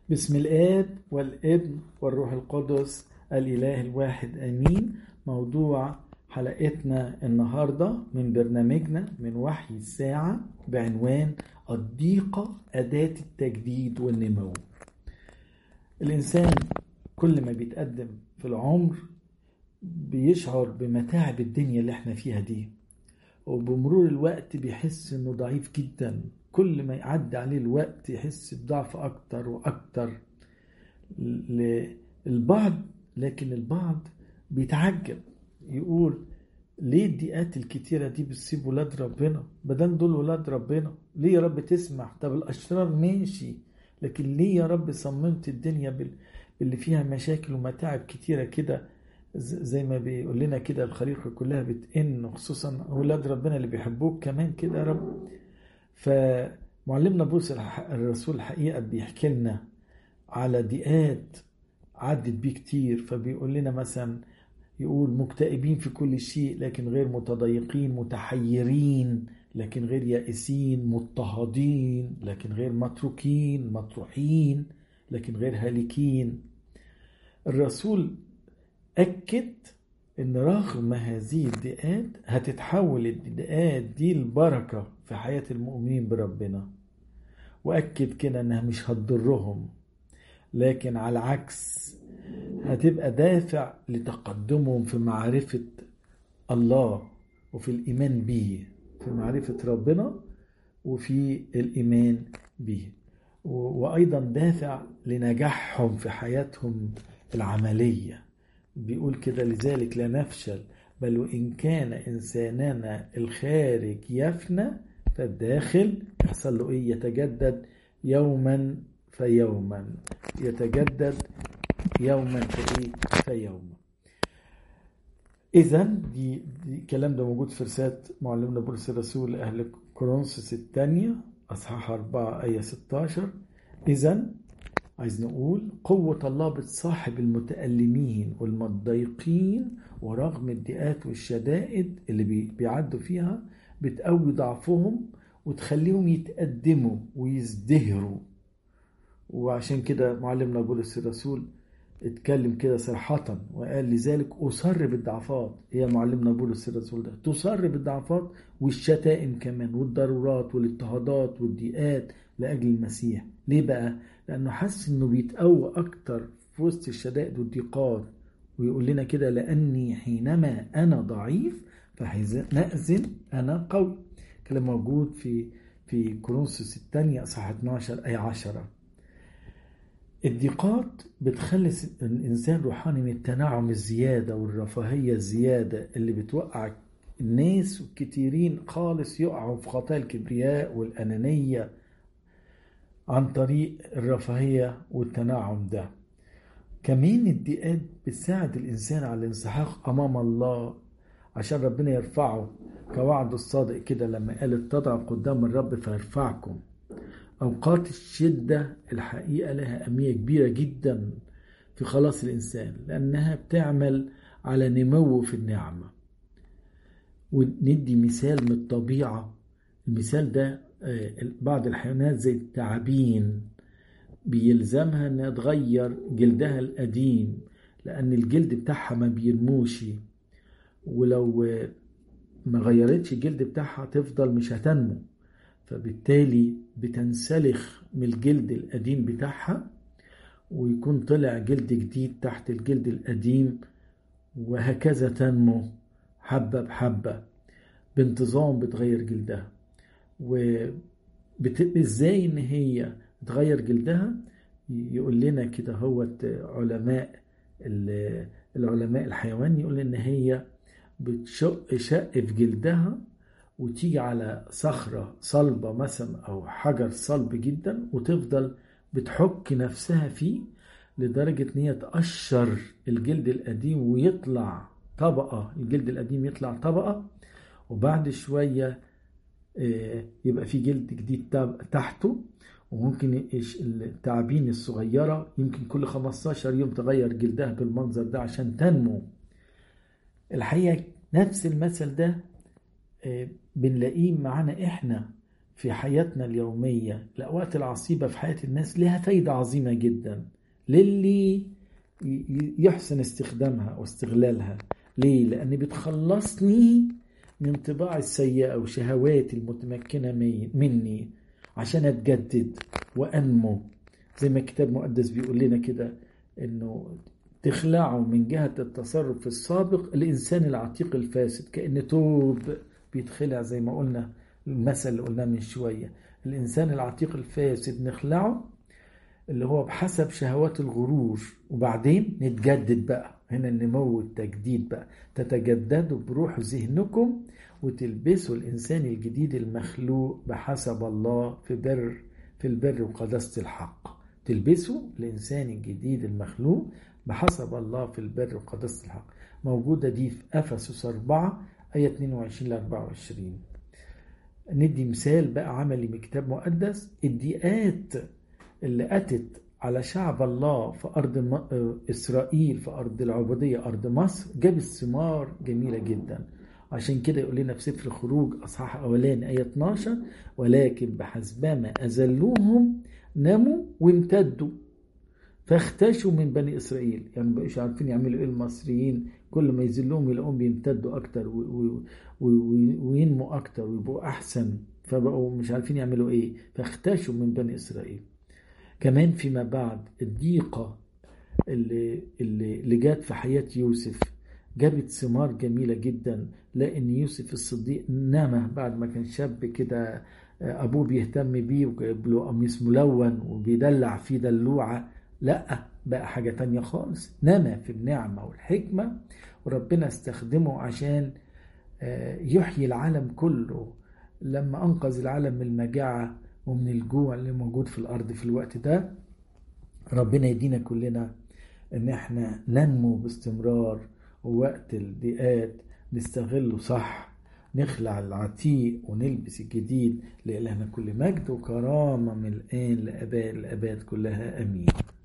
بسم الآب والابن والروح القدس الإله الواحد آمين موضوع حلقتنا النهاردة من برنامجنا من وحي الساعة بعنوان الضيقة أداة التجديد والنمو الإنسان كل ما بيتقدم في العمر بيشعر بمتاعب الدنيا اللي احنا فيها دي وبمرور الوقت بيحس انه ضعيف جدا كل ما يعدي عليه الوقت يحس بضعف اكتر واكتر البعض لكن البعض بيتعجب يقول ليه الضيقات الكتيرة دي بتصيب ولاد ربنا بدل دول ولاد ربنا ليه يا رب تسمح طب الأشرار ماشي لكن ليه يا رب صممت الدنيا اللي فيها مشاكل ومتاعب كتيرة كده زي ما بيقول لنا كده الخليقة كلها بتئن خصوصا ولاد ربنا اللي بيحبوك كمان كده يا رب فمعلمنا بولس الرسول الحقيقة بيحكي لنا على ضيقات عدت بيه كتير فبيقول لنا مثلا يقول مكتئبين في كل شيء لكن غير متضايقين متحيرين لكن غير يائسين مضطهدين لكن غير متروكين مطروحين لكن غير هالكين الرسول أكد إن رغم هذه الضيقات هتتحول الضيقات دي البركة في حياة المؤمنين بربنا وأكد كده إنها مش هتضرهم لكن على العكس هتبقى دافع لتقدمهم في معرفة الله وفي الإيمان به في معرفة ربنا وفي الإيمان به وأيضا دافع لنجاحهم في حياتهم العملية بيقول كده لذلك لا نفشل بل وإن كان إنساننا الخارج يفنى فالداخل يحصل له إيه يتجدد يوما فيوما يتجدد يوما فإيه فيوما إذا دي, دي الكلام ده موجود في رسالة معلمنا بولس الرسول لأهل كورنثوس الثانية أصحاح 4 آية 16 إذا عايز نقول قوة الله بتصاحب المتألمين والمتضايقين ورغم الضيقات والشدائد اللي بيعدوا فيها بتقوي ضعفهم وتخليهم يتقدموا ويزدهروا وعشان كده معلمنا بولس الرسول اتكلم كده صراحة وقال لذلك أصر بالضعفات هي معلمنا بولس الرسول ده تصر بالضعفات والشتائم كمان والضرورات والاضطهادات والضيقات لأجل المسيح ليه بقى؟ لأنه حس إنه بيتقوى أكتر في وسط الشدائد والضيقات ويقول لنا كده لأني حينما أنا ضعيف فحينئذ أنا قوي كلام موجود في في كورنثوس الثانية أصحاح 12 أي 10 الضيقات بتخلي الإنسان روحاني من التنعم الزيادة والرفاهية الزيادة اللي بتوقع الناس والكثيرين خالص يقعوا في خطايا الكبرياء والأنانية عن طريق الرفاهية والتنعم ده كمان الضيقات بتساعد الإنسان على الانسحاق أمام الله عشان ربنا يرفعه كوعد الصادق كده لما قال اتضعوا قدام الرب فيرفعكم أوقات الشدة الحقيقة لها أهمية كبيرة جدا في خلاص الإنسان لأنها بتعمل على نمو في النعمة وندي مثال من الطبيعة المثال ده بعض الحيوانات زي التعابين بيلزمها انها تغير جلدها القديم لان الجلد بتاعها ما بيرموش ولو ما غيرتش الجلد بتاعها تفضل مش هتنمو فبالتالي بتنسلخ من الجلد القديم بتاعها ويكون طلع جلد جديد تحت الجلد القديم وهكذا تنمو حبة بحبة بانتظام بتغير جلدها وبت... ازاي ان هي تغير جلدها يقول لنا كده هو علماء العلماء الحيوان يقول ان هي بتشق شق في جلدها وتيجي على صخرة صلبة مثلا أو حجر صلب جدا وتفضل بتحك نفسها فيه لدرجة إن هي تقشر الجلد القديم ويطلع طبقة الجلد القديم يطلع طبقة وبعد شوية يبقى في جلد جديد تحته وممكن التعابين الصغيرة يمكن كل 15 يوم تغير جلدها بالمنظر ده عشان تنمو الحقيقة نفس المثل ده بنلاقيه معانا احنا في حياتنا اليومية الأوقات العصيبة في حياة الناس لها فايدة عظيمة جدا للي يحسن استخدامها واستغلالها ليه؟ لأن بتخلصني من طباع السيئة وشهواتي المتمكنة مني عشان أتجدد وأنمو زي ما الكتاب المقدس بيقول لنا كده إنه تخلعه من جهة التصرف السابق الإنسان العتيق الفاسد كأن توب بيتخلع زي ما قلنا المثل اللي قلناه من شوية الإنسان العتيق الفاسد نخلعه اللي هو بحسب شهوات الغرور وبعدين نتجدد بقى هنا النمو والتجديد بقى تتجددوا بروح ذهنكم وتلبسوا الإنسان الجديد المخلوق بحسب الله في بر في البر وقداسة الحق تلبسوا الإنسان الجديد المخلوق بحسب الله في البر وقداسة الحق موجودة دي في أفسس 4 آية 22 ل 24 ندي مثال بقى عملي من كتاب مقدس الضيقات اللي أتت على شعب الله في أرض إسرائيل في أرض العبودية أرض مصر جابت ثمار جميلة جدا عشان كده يقول لنا في سفر الخروج أصحاح أولاني آية 12 ولكن بحسبما أذلوهم نموا وامتدوا فاختشوا من بني إسرائيل يعني مبقوش عارفين يعملوا إيه المصريين كل ما يذلوهم يلاقوهم بيمتدوا أكتر وينموا أكتر ويبقوا أحسن فبقوا مش عارفين يعملوا إيه فاختشوا من بني إسرائيل كمان فيما بعد الضيقة اللي, اللي, اللي جات في حياة يوسف جابت ثمار جميلة جدا لأن يوسف الصديق نام بعد ما كان شاب كده أبوه بيهتم بيه وجايب له قميص ملون وبيدلع فيه دلوعة لا بقى حاجة تانية خالص نما في النعمة والحكمة وربنا استخدمه عشان يحيي العالم كله لما أنقذ العالم من المجاعة ومن الجوع اللي موجود في الأرض في الوقت ده ربنا يدينا كلنا إن احنا ننمو باستمرار ووقت الضيقات نستغله صح نخلع العتيق ونلبس الجديد لإلهنا كل مجد وكرامة من الآن لأباء الأباد كلها أمين